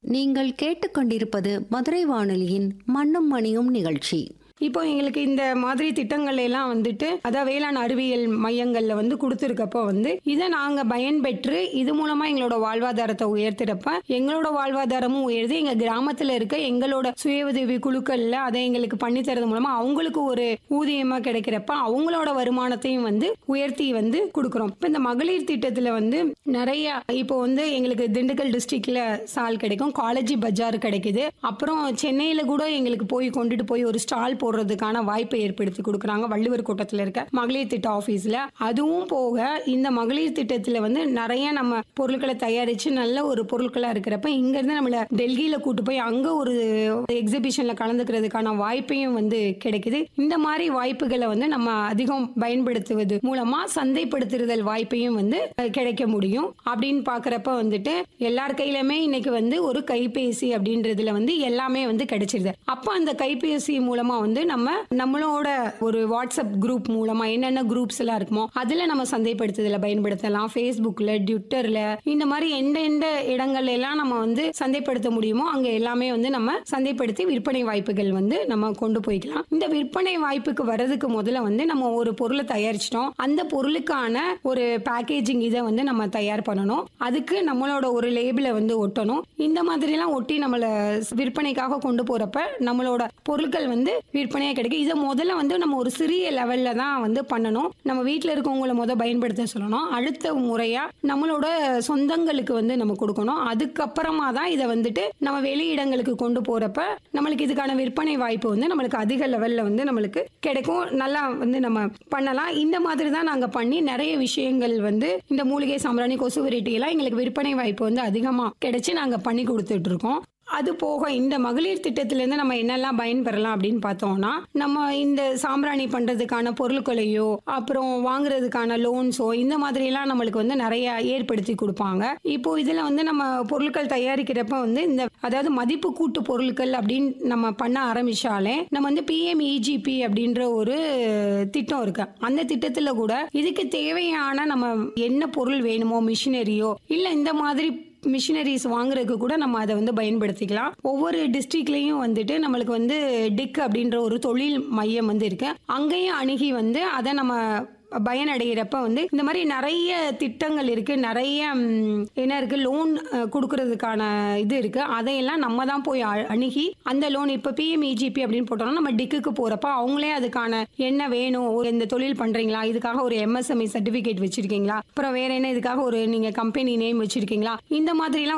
நீங்கள் கேட்டுக்கொண்டிருப்பது மதுரை வானொலியின் மண்ணும் மணியும் நிகழ்ச்சி இப்போ எங்களுக்கு இந்த மாதிரி திட்டங்கள் எல்லாம் வந்துட்டு அதான் வேளாண் அறிவியல் மையங்கள்ல வந்து கொடுத்துருக்கப்போ வந்து இதை நாங்க பயன்பெற்று இது மூலமா எங்களோட வாழ்வாதாரத்தை உயர்த்துறப்ப எங்களோட வாழ்வாதாரமும் உயருது எங்க கிராமத்துல இருக்க எங்களோட சுய உதவி குழுக்கள்ல அதை எங்களுக்கு பண்ணி தரது மூலமா அவங்களுக்கு ஒரு ஊதியமா கிடைக்கிறப்ப அவங்களோட வருமானத்தையும் வந்து உயர்த்தி வந்து கொடுக்குறோம் இப்போ இந்த மகளிர் திட்டத்துல வந்து நிறைய இப்போ வந்து எங்களுக்கு திண்டுக்கல் டிஸ்ட்ரிக்ட்ல சால் கிடைக்கும் காலேஜ் பஜார் கிடைக்குது அப்புறம் சென்னையில கூட எங்களுக்கு போய் கொண்டுட்டு போய் ஒரு ஸ்டால் போடுறதுக்கான வாய்ப்பை ஏற்படுத்தி கொடுக்குறாங்க வள்ளுவர் கோட்டத்தில் இருக்க மகளிர் திட்ட ஆஃபீஸில் அதுவும் போக இந்த மகளிர் திட்டத்தில் வந்து நிறைய நம்ம பொருட்களை தயாரித்து நல்ல ஒரு பொருட்களாக இருக்கிறப்ப இங்கேருந்து நம்மளை டெல்லியில் கூட்டு போய் அங்கே ஒரு எக்ஸிபிஷனில் கலந்துக்கிறதுக்கான வாய்ப்பையும் வந்து கிடைக்குது இந்த மாதிரி வாய்ப்புகளை வந்து நம்ம அதிகம் பயன்படுத்துவது மூலமாக சந்தைப்படுத்துதல் வாய்ப்பையும் வந்து அஹ், கிடைக்க முடியும் அப்படின்னு பார்க்குறப்ப வந்துட்டு எல்லார் கையிலுமே இன்னைக்கு வந்து ஒரு கைபேசி அப்படின்றதுல வந்து எல்லாமே வந்து கிடைச்சிருது அப்போ அந்த கைபேசி மூலமா வந்து நம்ம நம்மளோட ஒரு வாட்ஸ்அப் குரூப் மூலமா என்னென்ன குரூப்ஸ் எல்லாம் இருக்குமோ அதுல நம்ம சந்தைப்படுத்துதல பயன்படுத்தலாம் ஃபேஸ்புக்ல ட்விட்டர்ல இந்த மாதிரி எந்த எந்த இடங்கள்ல எல்லாம் நம்ம வந்து சந்தைப்படுத்த முடியுமோ அங்க எல்லாமே வந்து நம்ம சந்தைப்படுத்தி விற்பனை வாய்ப்புகள் வந்து நம்ம கொண்டு போய்க்கலாம் இந்த விற்பனை வாய்ப்புக்கு வர்றதுக்கு முதல்ல வந்து நம்ம ஒரு பொருளை தயாரிச்சிட்டோம் அந்த பொருளுக்கான ஒரு பேக்கேஜிங் இதை வந்து நம்ம தயார் பண்ணணும் அதுக்கு நம்மளோட ஒரு லேபிளை வந்து ஒட்டணும் இந்த மாதிரிலாம் ஒட்டி நம்மளை விற்பனைக்காக கொண்டு போறப்ப நம்மளோட பொருட்கள் வந்து விற்பனையா கிடைக்கும் இதை முதல்ல வந்து நம்ம ஒரு சிறிய லெவல்ல தான் வந்து பண்ணணும் நம்ம வீட்டில் இருக்கவங்கள முத பயன்படுத்த சொல்லணும் அடுத்த முறையா நம்மளோட சொந்தங்களுக்கு வந்து நம்ம கொடுக்கணும் அதுக்கப்புறமா தான் இதை வந்துட்டு நம்ம வெளியிடங்களுக்கு கொண்டு போறப்ப நம்மளுக்கு இதுக்கான விற்பனை வாய்ப்பு வந்து நம்மளுக்கு அதிக லெவல்ல வந்து நம்மளுக்கு கிடைக்கும் நல்லா வந்து நம்ம பண்ணலாம் இந்த மாதிரி தான் நாங்க பண்ணி நிறைய விஷயங்கள் வந்து இந்த மூலிகை சாம்பிராணி கொசு வெரைட்டி எல்லாம் எங்களுக்கு விற்பனை வாய்ப்பு வந்து அதிகமா கிடைச்சு நாங்க பண்ணி கொடுத்துட்டு இருக்கோம் அது போக இந்த மகளிர் திட்டத்திலேருந்து நம்ம என்னெல்லாம் பயன்பெறலாம் அப்படின்னு பார்த்தோம்னா நம்ம இந்த சாம்பிராணி பண்ணுறதுக்கான பொருட்களையோ அப்புறம் வாங்குறதுக்கான லோன்ஸோ இந்த மாதிரிலாம் நம்மளுக்கு வந்து நிறைய ஏற்படுத்தி கொடுப்பாங்க இப்போ இதில் வந்து நம்ம பொருட்கள் தயாரிக்கிறப்ப வந்து இந்த அதாவது மதிப்பு கூட்டு பொருட்கள் அப்படின்னு நம்ம பண்ண ஆரம்பிச்சாலே நம்ம வந்து பிஎம்இஜிபி அப்படின்ற ஒரு திட்டம் இருக்கு அந்த திட்டத்தில் கூட இதுக்கு தேவையான நம்ம என்ன பொருள் வேணுமோ மிஷினரியோ இல்லை இந்த மாதிரி மிஷினரிஸ் வாங்குறதுக்கு கூட நம்ம அதை வந்து பயன்படுத்திக்கலாம் ஒவ்வொரு டிஸ்ட்ரிக்ட்லேயும் வந்துட்டு நம்மளுக்கு வந்து டிக் அப்படின்ற ஒரு தொழில் மையம் வந்து இருக்கு அங்கேயும் அணுகி வந்து அதை நம்ம பயனடைகிறப்ப வந்து இந்த மாதிரி நிறைய திட்டங்கள் இருக்கு நிறைய ம், என்ன இருக்கு லோன் கொடுக்கறதுக்கான இது இருக்கு அதையெல்லாம் நம்ம தான் போய் அ- அணுகி அந்த லோன் இப்போ பிஎம்இஜிபி அப்படின்னு போட்டோம்னா நம்ம டிக்குக்கு போறப்ப அவங்களே அதுக்கான என்ன வேணும் ஒரு இந்த தொழில் பண்றீங்களா இதுக்காக ஒரு எம்எஸ்எம்இ சர்டிபிகேட் வச்சிருக்கீங்களா அப்புறம் வேற என்ன இதுக்காக ஒரு நீங்க கம்பெனி நேம் வச்சிருக்கீங்களா இந்த மாதிரிலாம்